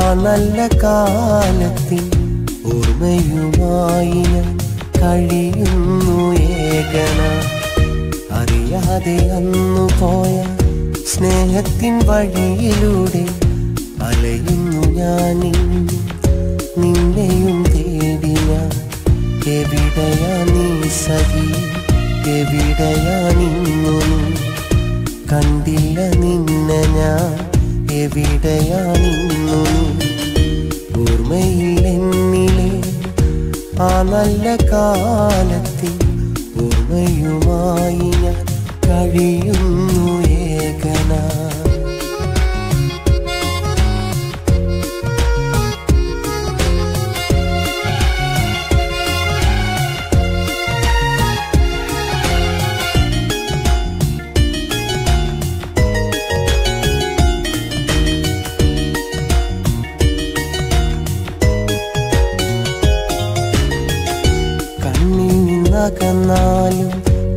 നല്ല കാലത്തിൽ ഓർമ്മയുമായി ഞാൻ കഴിയുന്നു ഏകന അറിയാതെ അന്നു പോയ സ്നേഹത്തിൻ വഴിയിലൂടെ അലയുന്നു ഞാൻ നിന്നെയും തേടി ഞാൻ എവിടെയാ നീ സഖി എവിടെയാ നിന്നു നീ കണ്ടില്ല നിന്നെ ഞാൻ എവിടെയാ നിന്നു നീ ഓർമ്മയിൽ എന്നിലെ ആ നല്ല കാലത്തിൽ ഓർമ്മയുമായി ഞാൻ കഴിയുന്നു ഏകനാ കണ്ണിൽ നിന്നകന്നാലും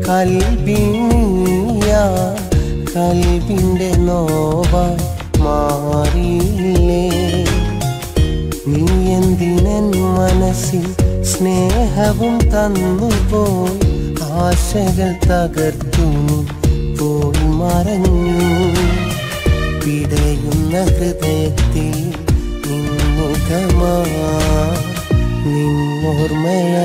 കൽബിനിയ കൽബിന്റെ നോവായി മാറിയില്ലേ നീ എന്തിനൻ മനസ്സിൽ സ്നേഹവും തന്നുപോയി ആശകൾ തകർത്തു നീ പോയി മറഞ്ഞു പിടയുന്ന ഹൃദയത്തിൽ നിന്നുകമാ നിന്നോർമ്മയാ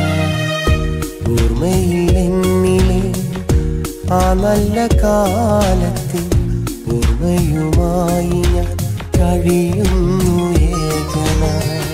ഓർമ്മയിൽ എന്നിലെ ആ നല്ല കാലത്തിൽ ഓർമ്മയുമായി ഞാൻ കഴിയുന്നു ഏകനാ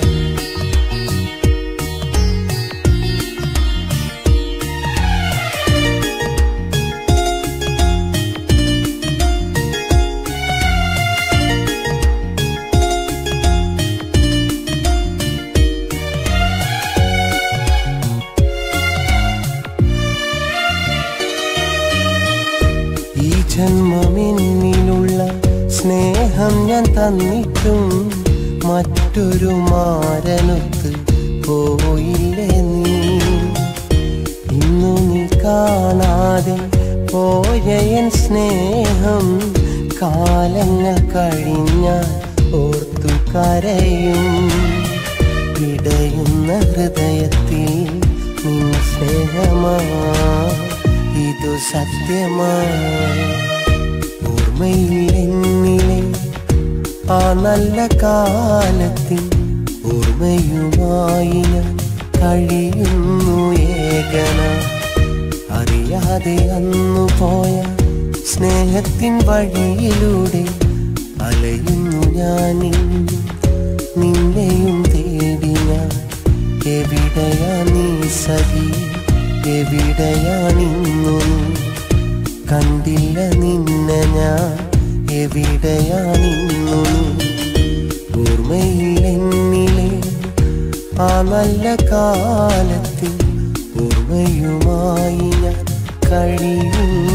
ഈ ജന്മമെന്നിലുള്ള സ്നേഹം ഞാൻ തന്നിട്ടും മറ്റൊരു മാരനൊത്ത് പോയില്ലേ നീ ഇന്നു നീ കാണാതെ പോയ എൻ സ്നേഹം കാലങ്ങൾ കഴിഞ്ഞാൽ ഓർത്തു കരയും പിടയുന്ന ഹൃദയത്തിൽ നിൻ സ്നേഹമാ ഇതു സത്യമാ ഓർമ്മയിൽ എന്നിലെ ആ നല്ല കാലത്തിൽ ഓർമ്മയുമായി ഞാൻ കഴിയുന്നു ഏകന അറിയാതെ അന്നു പോയ സ്നേഹത്തിൻ വഴിയിലൂടെ അലയുന്നു ഞാൻ നിന്നെയും തേടി ഞാൻ എവിടെയാ നീ സഖി എവിടെയാ നിന്നു നീ കണ്ടില്ല നിന്നെ ഞാൻ എവിടെയാ നിന്നു നീ ഓർമ്മയിൽ എന്നിലെ ആ നല്ല കാലത്തിൽ ഓർമ്മയുമായി ഞാൻ കഴിയുന്നു